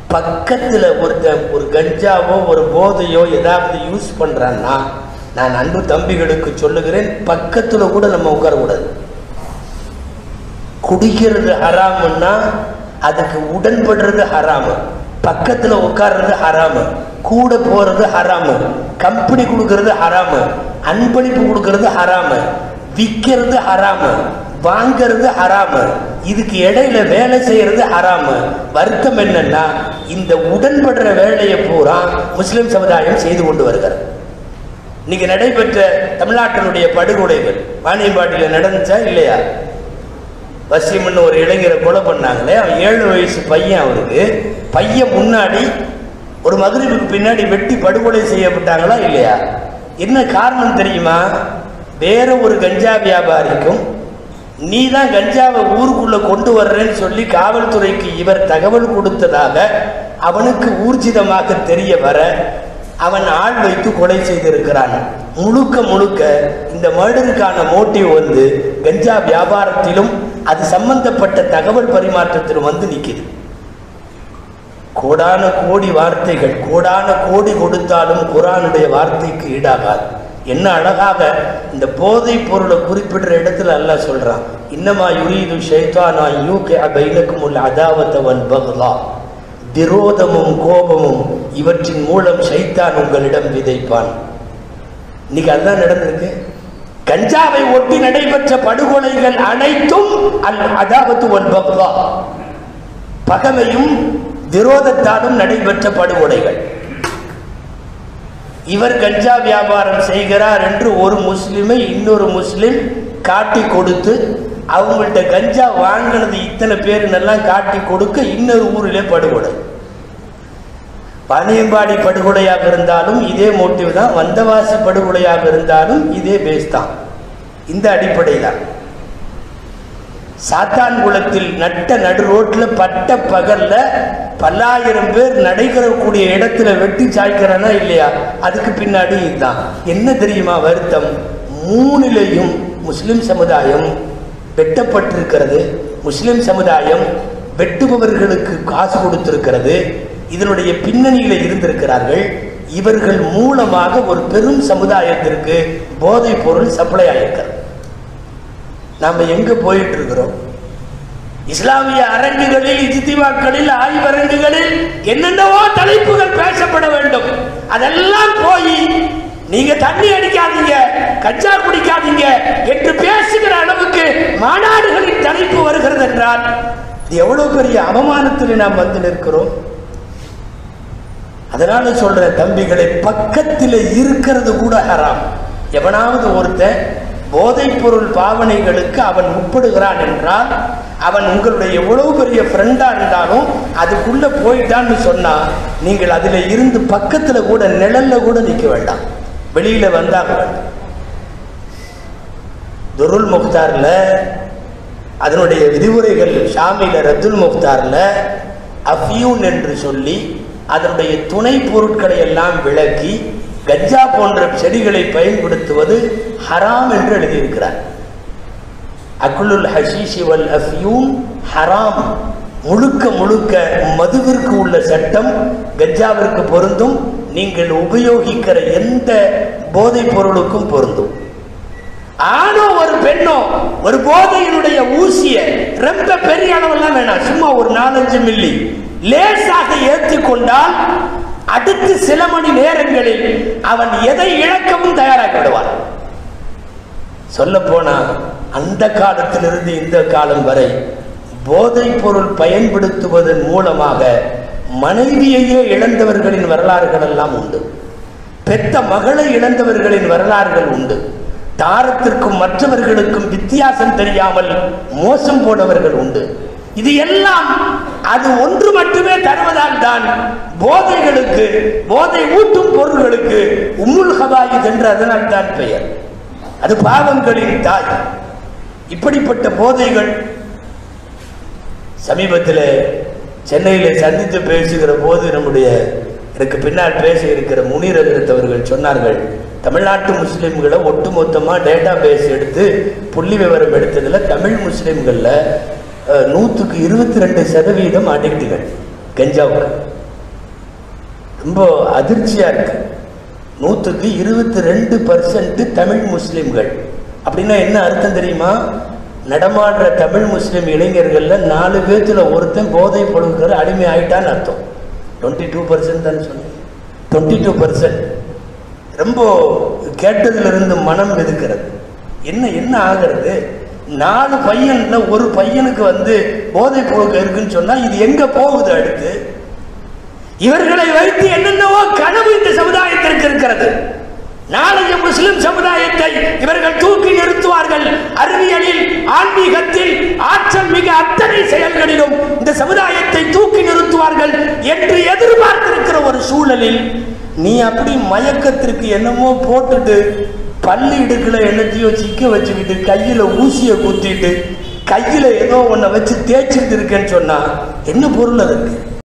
பக்கத்துல ஒருத்தன் ஒரு கஞ்சாவோ ஒரு போதையோ ஏதாவது யூஸ் பண்றான்னா நான் அன்பு தம்பிகளுக்கு சொல்லுகிறேன் பக்கத்துல கூட நம்ம உட்காரக்கூடாது குடிக்கிறது ஹராமுன்னா அதுக்கு உடன்படுறது ஹராமு பக்கத்துல உட்கார்றது ஹராமு கூட போறது ஹராமு கம்பெனி கொடுக்கறது ஹராமு அன்பளிப்பு கொடுக்கறது ஹராமு விற்கிறது ஹராமு வாங்கிறது ஹராமு இதுக்கு இடையில வேலை செய்யறது ஹராமு வருத்தம் என்னன்னா இந்த உடன்படுற வேலையை பூரா முஸ்லிம் சமுதாயம் செய்து கொண்டு வருகிறது இன்னைக்கு நடைபெற்ற தமிழ்நாட்டினுடைய படுகொலைகள் வாணியம்பாட்டியில் நடந்துச்சா இல்லையா வசீம்னு ஒரு இளைஞரை கொலை பண்ணாங்களே அவன் ஏழு வயசு பையன் அவருக்கு பையன் முன்னாடி ஒரு மதுரைக்கு பின்னாடி வெட்டி படுகொலை செய்யப்பட்டாங்களா இல்லையா என்ன காரணம் தெரியுமா வேற ஒரு கஞ்சா வியாபாரிக்கும் நீ தான் கஞ்சாவை ஊருக்குள்ள கொண்டு வர்றேன்னு சொல்லி காவல்துறைக்கு இவர் தகவல் கொடுத்ததாக அவனுக்கு ஊர்ஜிதமாக தெரிய வர அவன் ஆள் வைத்து கொலை செய்திருக்கிறான் முழுக்க முழுக்க இந்த மர்டருக்கான மோட்டிவ் வந்து கஞ்சா வியாபாரத்திலும் அது சம்பந்தப்பட்ட தகவல் பரிமாற்றத்திலும் வந்து நிற்கிது கோடான கோடி வார்த்தைகள் கோடான கோடி கொடுத்தாலும் குரானுடைய வார்த்தைக்கு ஈடாகாது என்ன அழகாக இந்த போதைப் பொருளை குறிப்பிடுற இடத்துல அல்லாஹ் சொல்றான் இன்னமா யுரீது ஷைத்தானா யூகே பைனக்கும் உள்ள அதாவத்தவன் பகுலா விரோதமும் கோபமும் இவற்றின் மூலம் ஷைத்தான் உங்களிடம் விதைப்பான் இன்னைக்கு அதுதான் நடந்திருக்கு கஞ்சாவை ஒட்டி நடைபெற்ற படுகொலைகள் அனைத்தும் அல் அதாவத்து ஒன் பக்வா பகமையும் விரோதத்தாலும் நடைபெற்ற படுகொலைகள் இவர் கஞ்சா வியாபாரம் செய்கிறார் என்று ஒரு முஸ்லிமை இன்னொரு முஸ்லிம் காட்டி கொடுத்து அவங்கள்ட்ட கஞ்சா வாங்கினது இத்தனை பேருன்னெல்லாம் காட்டி கொடுக்க இன்னொரு ஊரிலே படுகொலை பனியம்பாடி படுகொலையாக இருந்தாலும் இதே மோட்டிவ் தான் வந்தவாசி படுகொலையாக இருந்தாலும் இதே பேஸ் தான் இந்த அடிப்படை தான் சாத்தான்குளத்தில் நட்ட நடு ரோட்ல பட்ட பகல்ல பல்லாயிரம் பேர் நடைகிறக்கூடிய இடத்துல வெட்டி சாய்க்கிறானா இல்லையா அதுக்கு பின்னாடி இதுதான் என்ன தெரியுமா வருத்தம் மூணிலையும் முஸ்லிம் சமுதாயம் வெட்டப்பட்டிருக்கிறது முஸ்லிம் சமுதாயம் வெட்டுபவர்களுக்கு காசு கொடுத்திருக்கிறது இதனுடைய பின்னணியில இருந்திருக்கிறார்கள் இவர்கள் மூலமாக ஒரு பெரும் சமுதாயத்திற்கு போதைப் பொருள் சப்ளை ஆயிருக்கிறது நாம எங்க போயிட்டு இருக்கிறோம் இஸ்லாமிய அரங்குகளில் இஜித்திவாக்களில் ஆய்வரங்குகளில் என்னென்னவோ தலைப்புகள் பேசப்பட வேண்டும் அதெல்லாம் போய் நீங்க தண்ணி அடிக்காதீங்க கச்சா குடிக்காதீங்க என்று பேசுகிற அளவுக்கு மாநாடுகளின் தலைப்பு வருகிறது என்றால் இது எவ்வளவு பெரிய அவமானத்தில் நாம் வந்து நிற்கிறோம் அதனால சொல்ற தம்பிகளை பக்கத்தில் இருக்கிறது கூட ஹராம் எவனாவது ஒருத்தன் போதைப் பொருள் பாவனைகளுக்கு அவன் உட்படுகிறான் என்றால் அவன் உங்களுடைய எவ்வளவு பெரிய ஃப்ரெண்டா இருந்தாலும் அதுக்குள்ள போயிட்டான்னு சொன்னா நீங்கள் அதுல இருந்து பக்கத்துல கூட நிழல்ல கூட நிக்க வேண்டாம் வெளியில வந்தாக வேண்டாம் துருல் முக்தார்ல அதனுடைய விதிமுறைகள் ஷாமில ரத்துல் முக்தார்ல அஃபியூன் என்று சொல்லி அதனுடைய துணை பொருட்களை எல்லாம் விளக்கி கஞ்சா போன்ற செடிகளை பயன்படுத்துவது ஹராம் என்று எழுதியிருக்கிறார் அகுலுல் ஹஷீஷி வல் அஃபியூன் ஹராம் முழுக்க முழுக்க மதுவிற்கு உள்ள சட்டம் கஞ்சாவிற்கு பொருந்தும் நீங்கள் உபயோகிக்கிற எந்த போதைப் பொருளுக்கும் பொருந்தும் ஆணோ ஒரு பெண்ணோ ஒரு போதையினுடைய ஊசிய ரொம்ப பெரிய அளவெல்லாம் வேணாம் சும்மா ஒரு நாலஞ்சு மில்லி லேசாக ஏற்றுக்கொண்டால் அடுத்து சில மணி நேரங்களில் அவன் எதை இழக்கவும் தயாராகி விடுவான் சொல்ல போனா அந்த காலத்திலிருந்து இந்த காலம் வரை போதைப் பொருள் பயன்படுத்துவதன் மூலமாக மனைவியையே இழந்தவர்களின் வரலாறுகள் எல்லாம் உண்டு பெத்த மகளை இழந்தவர்களின் வரலாறுகள் உண்டு தாரத்திற்கும் மற்றவர்களுக்கும் வித்தியாசம் தெரியாமல் மோசம் போனவர்கள் உண்டு இது எல்லாம் அது ஒன்று மட்டுமே தருவதால் தான் போதைகளுக்கு போதை ஊட்டும் பொருள்களுக்கு உம்முல் ஹபாயித் என்று அதனால் தான் பெயர் அது பாவங்களின் தாய் இப்படிப்பட்ட போதைகள் சமீபத்தில் சென்னையில் சந்தித்து பேசுகிற போது நம்முடைய எனக்கு பின்னால் பேச இருக்கிற முனீர் அவர்கள் சொன்னார்கள் தமிழ்நாட்டு முஸ்லீம்களை ஒட்டுமொத்தமாக டேட்டா பேஸ் எடுத்து புள்ளி விவரம் எடுத்ததில் தமிழ் முஸ்லீம்களில் நூற்றுக்கு இருபத்தி ரெண்டு சதவீதம் அடிக்ட்டுகள் கஞ்சாவுக்கு ரொம்ப அதிர்ச்சியா இருக்கு நூற்றுக்கு இருபத்தி ரெண்டு பர்சன்ட் தமிழ் முஸ்லிம்கள் அப்படின்னா என்ன அர்த்தம் தெரியுமா நடமாடுற தமிழ் முஸ்லிம் இளைஞர்கள்ல நாலு பேத்துல ஒருத்தன் போதை பொழுதுகிற அடிமை ஆயிட்டான்னு அர்த்தம் டுவெண்ட்டி டூ பர்சன்ட் தான் சொன்னேன் டுவெண்ட்டி டூ பர்சன்ட் ரொம்ப கேட்டதிலிருந்து மனம் எதுக்கிறது என்ன என்ன ஆகிறது நாலு பையன்ல ஒரு பையனுக்கு வந்து போதை போக்கு இருக்குன்னு சொன்னா இது எங்க போகுது அடுத்து இவர்களை வைத்து என்னென்னவோ கனவு இந்த சமுதாயத்திற்கு இருக்கிறது நாளைய முஸ்லிம் சமுதாயத்தை இவர்கள் தூக்கி நிறுத்துவார்கள் அறிவியலில் ஆன்மீகத்தில் ஆற்றல் மிக அத்தனை செயல்களிலும் இந்த சமுதாயத்தை தூக்கி நிறுத்துவார்கள் என்று எதிர்பார்த்திருக்கிற ஒரு சூழலில் நீ அப்படி மயக்கத்திற்கு என்னமோ போட்டுட்டு பல்லு இடுக்கல என்னத்தையோ சிக்க வச்சுக்கிட்டு கையில ஊசியை குத்திட்டு கையில ஏதோ ஒன்றை வச்சு தேய்ச்சிட்டு இருக்கேன்னு சொன்னா என்ன பொருள் அதுக்கு